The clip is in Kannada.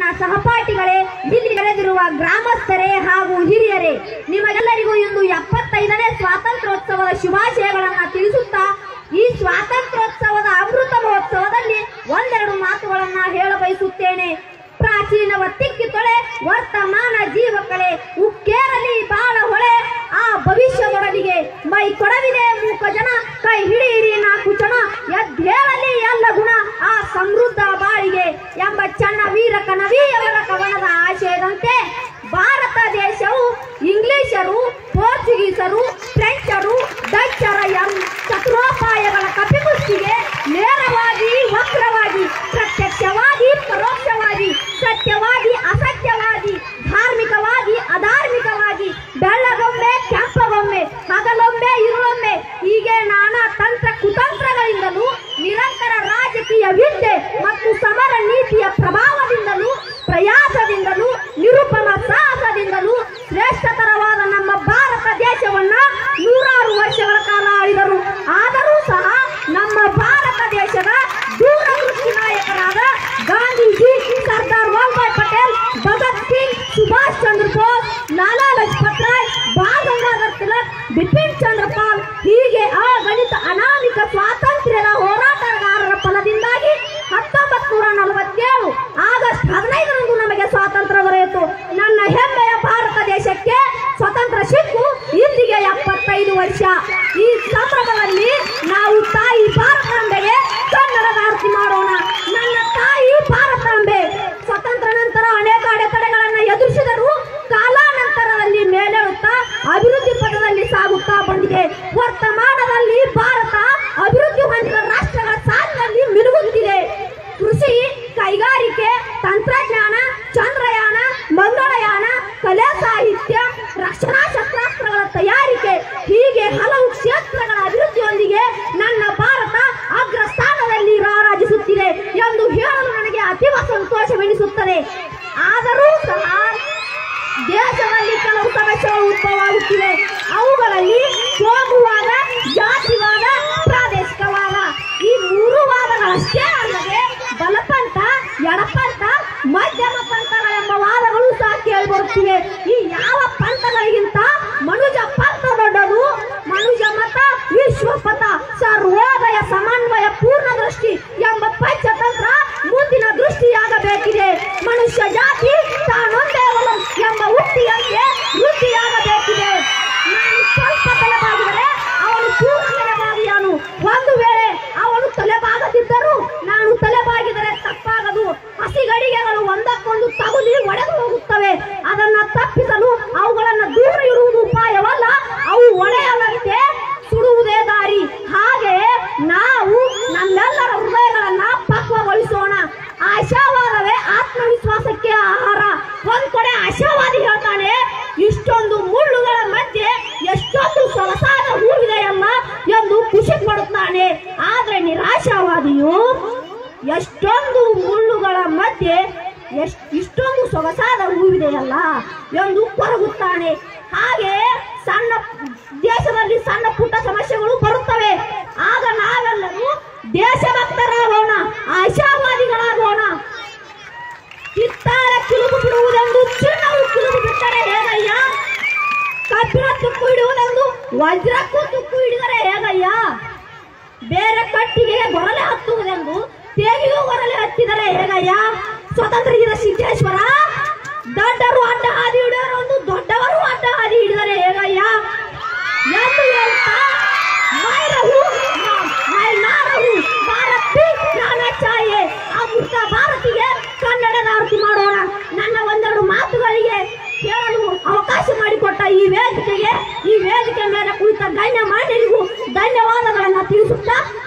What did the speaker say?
ನನ್ನ ಸಹಪಾಠಿಗಳೇ ಇಲ್ಲಿ ಬೆಳೆದಿರುವ ಗ್ರಾಮಸ್ಥರೇ ಹಾಗೂ ಹಿರಿಯರೇ ನಿಮಗೆಲ್ಲರಿಗೂ ಇಂದು ಎಪ್ಪತ್ತೈದನೇ ಸ್ವಾತಂತ್ರ್ಯೋತ್ಸವದ ಶುಭಾಶಯಗಳನ್ನ ತಿಳಿಸುತ್ತಾ ಈ ಸ್ವಾತಂತ್ರ್ಯೋತ್ಸವದ ಅಮೃತ ಮಹೋತ್ಸವದಲ್ಲಿ ಒಂದೆರಡು ಮಾತುಗಳನ್ನ ಹೇಳ ಬಯಸುತ್ತೇನೆ ಪ್ರಾಚೀನವ ತಿಕ್ಕಿ ತೊಳೆ ವರ್ತಮಾನ ಜೀವಕಳೆ ಉಕ್ಕೇರಲಿ ಬಾಳ ಹೊಳೆ ಆ ಭವಿಷ್ಯದೊಡಲಿಗೆ ಮೈ ಕೊಡವಿದೆ ಮೂಕ ಜನ ಕೈ ಹಿಡಿಯಿರಿ ನಾಲ್ಕು ಜನ ಎದ್ದೇಳಲಿ ಎಲ್ಲ ಗುಣ ಆ ಸಮೃದ್ಧ ಬಾಳಿಗೆ ಎಂಬ ಚನ್ನ ವೀರ ಕನವಿಯವರ ಕವನದ ಆಶಯದಂತೆ ಭಾರತ ದೇಶವು ಇಂಗ್ಲಿಷರು ಪೋರ್ಚುಗೀಸರು ಫ್ರೆಂಚರು ಡಚ್ಚರ ಎಂ ಚತುರೋಪಾಯಗಳ ಕಪಿಮುಷ್ಟಿಗೆ ನೇರವಾಗಿ ವಕ್ರವಾಗಿ ಪ್ರತ್ಯಕ್ಷವಾಗಿ ಪರೋಕ್ಷವಾಗಿ ಸತ್ಯವಾಗಿ ಅಸತ್ಯವಾಗಿ ಧಾರ್ಮಿಕವಾಗಿ ಅಧಾರ್ಮಿಕವಾಗಿ ಬೆಳ್ಳಗೊಮ್ಮೆ ಕೆಂಪಗೊಮ್ಮೆ ಹಗಲೊಮ್ಮೆ ಇರುಳೊಮ್ಮೆ ಹೀಗೆ ನಾನಾ ತಂತ್ರ ಕುತಂತ್ರಗಳಿಂದಲೂ ನಿರಂತರ ರಾಜಕೀಯ ವಿದ್ಯೆ ಮತ್ತು ಸಮರ ನೀತಿಯ ಪ್ರಭಾವದಿಂದಲೂ ಪ್ರಯಾಸದಿಂದಲೂ ನಿರುಪಮ ಸಾಹಸದಿಂದಲೂ ಶ್ರೇಷ್ಠತರವಾದ ನಮ್ಮ ಭಾರತ ದೇಶವನ್ನ ನೂರಾರು ವರ್ಷಗಳ ಕಾಲ ಆಳಿದರು ಆದರೂ ಸಹ ನಮ್ಮ ಭಾರತ ದೇಶದ ದೂರದೃಷ್ಟಿ ನಾಯಕರಾದ ಗಾಂಧೀಜಿ ಸರ್ದಾರ್ ವಲ್ಲಭಾಯ್ ಪಟೇಲ್ ಭಗತ್ ಸಿಂಗ್ ಸುಭಾಷ್ ಚಂದ್ರ ಬೋಸ್ ಲಾಲಾ ಲಜಪತ್ ರಾಯ್ ಬಾಲ್ ಗಂಗಾಧರ್ ತಿಲಕ್ ಬಿಪಿನ್ ಚಂದ್ರ ಪಾಲ್ ಹೀಗೆ ಅಗಣಿತ ಅನಾಮಿಕ ಸ್ವಾತಂತ್ರ್ಯದ ಹೋರಾಟಗಾರರ ಫಲದಿಂದಾಗಿ ಹತ್ತೊಂಬತ್ ನೂರ ನಲವತ್ತೇಳು ಆಗಸ್ಟ್ ಹದಿನೈದರಂದು ನಮಗೆ ಸ್ವಾತಂತ್ರ್ಯ ದೊರೆಯಿತು ನನ್ನ ಹೆಮ್ಮೆಯ ಭಾರತ ದೇಶಕ್ಕೆ ಸ್ವತಂತ್ರ ಸಿಕ್ಕು ಇಂದಿಗೆ ಎಪ್ಪತ್ತೈದು ವರ್ಷ ಈ ಸಂಭ್ರಮದಲ್ಲಿ ನಾವು ತಾಯಿ ಭಾರತಾಂಬೆಗೆ ಕನ್ನಡದ ಆರತಿ ಮಾಡೋಣ ನನ್ನ ತಾಯಿ ಭಾರತಾಂಬೆ ಸ್ವತಂತ್ರ ನಂತರ ಅನೇಕ ಅಡೆತಡೆಗಳನ್ನ ಎದುರಿಸಿದರು ಕಾಲಾನಂತರದಲ್ಲಿ ಮೇಲೇಳುತ್ತಾ ಅಭಿವೃದ್ಧಿ ಪಥದಲ್ಲಿ ಸಾಗುತ್ತಾ ಬಂದಿದೆ ವರ್ತಮಾನದಲ್ಲಿ ಭಾರತ ಅಭಿವೃದ್ಧಿ ಹೊಂದಿದ ರಾಷ್ಟ್ರಗಳ ಸಾಲಿನಲ್ಲಿ ಮಿನುಗುತ್ತಿದೆ ಕೃಷಿ ಕೈಗಾರಿಕೆ ತಂತ್ರಜ್ಞಾನ ಚಂದ್ರಯಾನ ಮಂಗಳಯಾನ ಕಲೆ ಸಾಹಿತ್ಯ ರಕ್ಷಣಾ ಶಸ್ತ್ರಾಸ್ತ್ರಗಳ ತಯಾರಿಕೆ ಹೀಗೆ ಹಲವು ಕ್ಷೇತ್ರಗಳ ಅಭಿವೃದ್ಧಿಯೊಂದಿಗೆ ನನ್ನ ಭಾರತ ಅಗ್ರ ಸ್ಥಾನದಲ್ಲಿ ರಾರಾಜಿಸುತ್ತಿದೆ ಎಂದು ಹೇಳಲು ನನಗೆ ಅತೀವ ಸಂತೋಷವೆನಿಸುತ್ತದೆ ಆದರೂ ಸಹ ದೇಶದಲ್ಲಿ ಕೆಲವು ಸಮಸ್ಯೆಗಳು ಉದ್ಭವವಾಗುತ್ತಿವೆ ಅವುಗಳಲ್ಲಿ ಕೋಮುವಾದ ಜಾತಿವಾದ ಪ್ರಾದೇಶಿಕವಾದ ಈ ಮೂರು ವಾದಗಳಷ್ಟೇ ಅಲ್ಲದೆ ಬಲಪಂಥ ಎಡಪಂಥ ಮಧ್ಯಮ ಪಂಥಗಳೆಂಬ ವಾದಗಳು ಸಹ ಕೇಳಿಬರುತ್ತಿವೆ ಈ ಯಾವ ಪಂಥಗಳಿಗಿಂತ ಮನುಜ ಪಂಥ ದೊಡ್ಡದು ಮನುಜ ಮತ ವಿಶ್ವಪಥ ಸರ್ವೋದಯ ಸಮನ್ವಯ ಪೂರ್ಣ ದೃಷ್ಟಿ ಎಂಬ ಪಂಚತಂತ್ರ ಮುಂದಿನ ದೃಷ್ಟಿಯಾಗಬೇಕಿದೆ ಮನುಷ್ಯ ಜಾತಿ ತಾನೊಂದೇ ಒಲಂ ಎಂಬ ಉಕ್ತಿಯಂತೆ ವೃದ್ಧಿಯಾಗಬೇಕಿದೆ ನಾನು ಸ್ವಲ್ಪ ತಲೆಬಾಗಿದರೆ ಅವನು ಪೂರ್ಣ ತಲೆಬಾಗಿಯಾನು ಒಂದು ವೇಳೆ ಅವನು ತಲೆಬಾಗದಿದ್ದರೂ ನಾನು ತಲೆಬಾಗಿದರೆ ತಪ್ಪಾಗದು ಹಸಿಗಡಿಗೆಗಳು ಒಂದಕ್ಕೊಂದು ತಗುಲಿ ಒಡೆದು ಹೋಗುತ್ತವೆ ಅದನ್ನ ತಪ್ಪಿಸಲು ಅವುಗಳನ್ನ ದೂರ ಇಡುವುದು ಉಪಾಯವಲ್ಲ ಅವು ಒಡೆಯದಂತೆ ಸುಡುವುದೇ ದಾರಿ ಹಾಗೆ ನಾವು ನಮ್ಮೆಲ್ಲರ ಹೃದಯಗಳನ್ನ ಪಕ್ವಗೊಳಿಸೋಣ ಆಶಾವಾದವೇ ಆತ್ಮವಿಶ್ವಾಸಕ್ಕೆ ಆಹಾರ ಒಂದ್ ಕಡೆ ಆಶಾವಾದಿ ಹೇಳ್ತಾನೆ ಇಷ್ಟೊಂದು ಮುಳ್ಳುಗಳ ಮಧ್ಯೆ ಎಷ್ಟೊಂದು ಸೊಗಸಾದ ಹೂವಿದೆಯಮ್ಮ ಎಂದು ಖುಷಿ ಪಡುತ್ತಾನೆ ಆದ್ರೆ ನಿರಾಶಾವಾದಿಯು ಎಷ್ಟೊಂದು ಮುಳ್ಳುಗಳ ಮಧ್ಯೆ ಎಷ್ಟ್ ಇಷ್ಟೊಂದು ಸೊಗಸಾದ ಹೂವಿದೆಯಲ್ಲ ಎಂದು ಕೊರಗುತ್ತಾನೆ ಹಾಗೆ ಸಣ್ಣ ದೇಶದಲ್ಲಿ ಸಣ್ಣ ಪುಟ್ಟ ಸಮಸ್ಯೆಗಳು ಬರುತ್ತವೆ ಆಗ ನಾವೆಲ್ಲರೂ ದೇಶಭಕ್ತರಾಗೋಣ ಆಶಾವಾದಿಗಳಾಗೋಣ ಕಿತ್ತಾರ ಕಿಲುಬು ಬಿಡುವುದೆಂದು ಚಿನ್ನವು ಕಿಲುಬು ಬಿಟ್ಟರೆ ಹೇಗಯ್ಯ ಕಬ್ಬಿಣ ತುಕ್ಕು ಹಿಡಿಯುವುದೆಂದು ವಜ್ರಕ್ಕೂ ತುಕ್ಕು ಹಿಡಿದರೆ ಹೇಗಯ್ಯ ಬೇರೆ ಕಟ್ಟಿಗೆ ಗೊರಲೆ ಹತ್ತುವುದೆಂದು ತೇಗಿಗೂ ಗೊರಲೆ ಹತ್ತಿದರೆ ಹೇಗಯ್ಯ ಸ್ವತಂತ್ರ ಇದ ಸಿದ್ದೇಶ್ವರ ದೊಡ್ಡರು ಅಡ್ಡ ಹಾದಿ ಹಿಡಿಯೋರು ಒಂದು ದೊಡ್ಡವರು ಅಡ್ಡ ಹಾದಿ ಹಿಡಿದರೆ ಹೇಗಯ್ಯ ಎಂದು ಹೇಳ್ತಾ ಮೈರಹು ಮೈನಾರಹು ಭಾರತಿ ಪ್ರಾಣ ಛಾಯೆ ಅಮೃತ ಭಾರತಿಗೆ ಕನ್ನಡದ ಆರತಿ ಮಾಡೋಣ ನನ್ನ ಒಂದೆರಡು ಮಾತುಗಳಿಗೆ ಕೇಳಲು ಅವಕಾಶ ಮಾಡಿಕೊಟ್ಟ ಈ ವೇದಿಕೆಗೆ ಈ ವೇದಿಕೆ ಮೇಲೆ ಕುಳಿತ ಗಣ್ಯ ಮಾನ್ಯರಿಗೂ ಧನ್ಯವಾದಗಳನ್ನ ತಿಳಿಸುತ್ತಾ